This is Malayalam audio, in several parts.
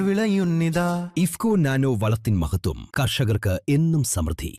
വിളയുന്നിതാ ഇഫ്കോ നാനോ വളത്തിൻ മഹത്വം കർഷകർക്ക് എന്നും സമൃദ്ധി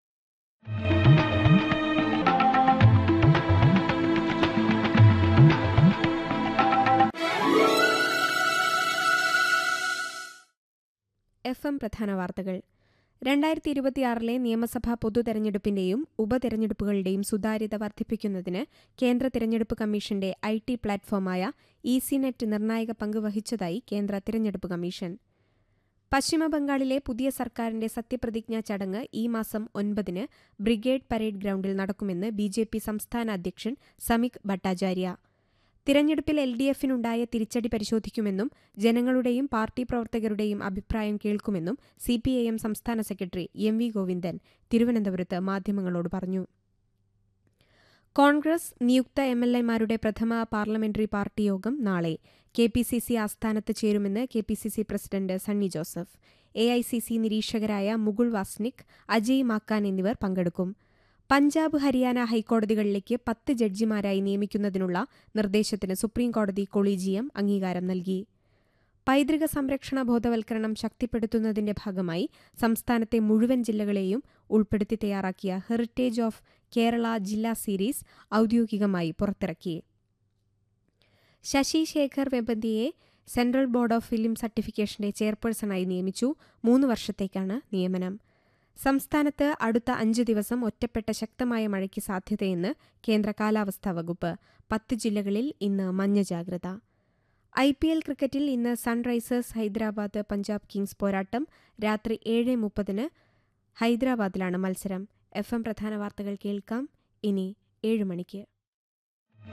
എഫ് എം പ്രധാന വാർത്തകൾ രണ്ടായിരത്തി ഇരുപത്തിയാറിലെ നിയമസഭാ പൊതുതെരഞ്ഞെടുപ്പിന്റെയും ഉപതെരഞ്ഞെടുപ്പുകളുടെയും സുതാര്യത വർദ്ധിപ്പിക്കുന്നതിന് കേന്ദ്ര തിരഞ്ഞെടുപ്പ് കമ്മീഷന്റെ ഐ ടി പ്ലാറ്റ്ഫോമായ ഇസിനെറ്റ് നിർണായക പങ്ക് വഹിച്ചതായി കേന്ദ്ര തിരഞ്ഞെടുപ്പ് കമ്മീഷൻ പശ്ചിമബംഗാളിലെ പുതിയ സർക്കാരിന്റെ സത്യപ്രതിജ്ഞാ ചടങ്ങ് ഈ മാസം ഒൻപതിന് ബ്രിഗേഡ് പരേഡ് ഗ്രൌണ്ടിൽ നടക്കുമെന്ന് ബി ജെ പി സംസ്ഥാന അധ്യക്ഷൻ സമീക് ഭട്ടാചാര്യ തിരഞ്ഞെടുപ്പിൽ എൽ ഡി എഫിനുണ്ടായ തിരിച്ചടി പരിശോധിക്കുമെന്നും ജനങ്ങളുടെയും പാർട്ടി പ്രവർത്തകരുടെയും അഭിപ്രായം കേൾക്കുമെന്നും സി പി ഐ എം സംസ്ഥാന സെക്രട്ടറി എം വി ഗോവിന്ദൻ തിരുവനന്തപുരത്ത് മാധ്യമങ്ങളോട് പറഞ്ഞു കോൺഗ്രസ് നിയുക്ത എം എൽ എമാരുടെ പ്രഥമ പാർലമെന്ററി പാർട്ടി യോഗം നാളെ കെ പി സി സി ആസ്ഥാനത്ത് ചേരുമെന്ന് K P C C president Sunny Joseph A I C C നിരീക്ഷകരായ മുകുൾ വാസ്നിക് അജയ് മാക്കാൻ എന്നിവർ പങ്കെടുക്കും പഞ്ചാബ് ഹരിയാന ഹൈക്കോടതികളിലേക്ക് പത്ത് ജഡ്ജിമാരായി നിയമിക്കുന്നതിനുള്ള നിർദ്ദേശത്തിന് സുപ്രീംകോടതി കൊളീജിയം അംഗീകാരം നൽകി പൈതൃക സംരക്ഷണ ബോധവൽക്കരണം ശക്തിപ്പെടുത്തുന്നതിന്റെ ഭാഗമായി സംസ്ഥാനത്തെ മുഴുവൻ ജില്ലകളെയും ഉൾപ്പെടുത്തി തയ്യാറാക്കിയ ഹെറിറ്റേജ് ഓഫ് കേരള ജില്ലാ സീരീസ് ഔദ്യോഗികമായി പുറത്തിറക്കി ശശി ശേഖർ വെമ്പന്തിയെ സെൻട്രൽ ബോർഡ് ഓഫ് ഫിലിം സർട്ടിഫിക്കേഷന്റെ ചെയർപേഴ്സണായി നിയമിച്ചു മൂന്ന് വർഷത്തേക്കാണ് നിയമനം സംസ്ഥാനത്ത് അടുത്ത അഞ്ച് ദിവസം ഒറ്റപ്പെട്ട ശക്തമായ മഴയ്ക്ക് സാധ്യതയെന്ന് കേന്ദ്ര കാലാവസ്ഥാ വകുപ്പ് പത്ത് ജില്ലകളിൽ ഇന്ന് മഞ്ഞ ജാഗ്രത ഐ പി എൽ ക്രിക്കറ്റിൽ ഇന്ന് സൺറൈസേഴ്സ് ഹൈദരാബാദ് പഞ്ചാബ് കിങ്സ് പോരാട്ടം രാത്രി ഏഴ് മുപ്പതിന് ഹൈദരാബാദിലാണ് മത്സരം എഫ് എം പ്രധാന വാർത്തകൾ കേൾക്കാം ഇനി ഏഴ് മണിക്ക്